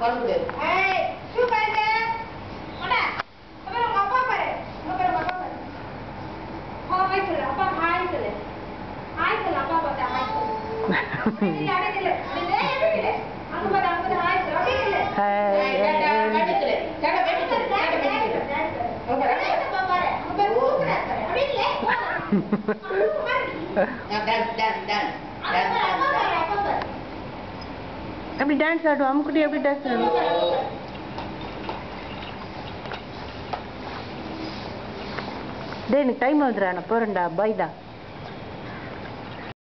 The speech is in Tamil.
குழம்பு ஏய் ஷூ பாருங்க போடா அப்புறம் உங்க அப்பா பாரு உங்க பாரு உங்க அப்பா பாரு ஹாய் சொல்லு அப்பா ஹாய் சொல்லு ஹாய் சொல்லு அப்பா பார்த்தா ஹாய் சொல்லு அப்படியே நில்லு, அப்படியே நில்லு. அப்படியே நில்லு, அப்படியே நில்லு. அங்க பாரு அங்க பாரு ஹாய் சொல்லு அப்படியே நில்லு. கேட்டுக்கிறேன் கேட்ட பேட்டிக்கிறேன் கேட்ட பேட்டிக்கிறேன் அங்க பாரு, அங்க பாரு. அப்பா பாரு அங்க பாரு சூப்பரா இருக்கு அப்படியே நில்லு அங்க பாரு டான்ஸ் டான்ஸ் டான்ஸ் அங்க பாரு அப்பா டான்ஸ் பாரு அப்பா பாரு எப்படி டான்ஸ் ஆடுவோம் அம்முக்குட்டி எப்படி டான்ஸ் ஆடுவோம் டேய் எனக்கு டைம் வந்துடுறா நான் போகிறேன்டா பாய்டா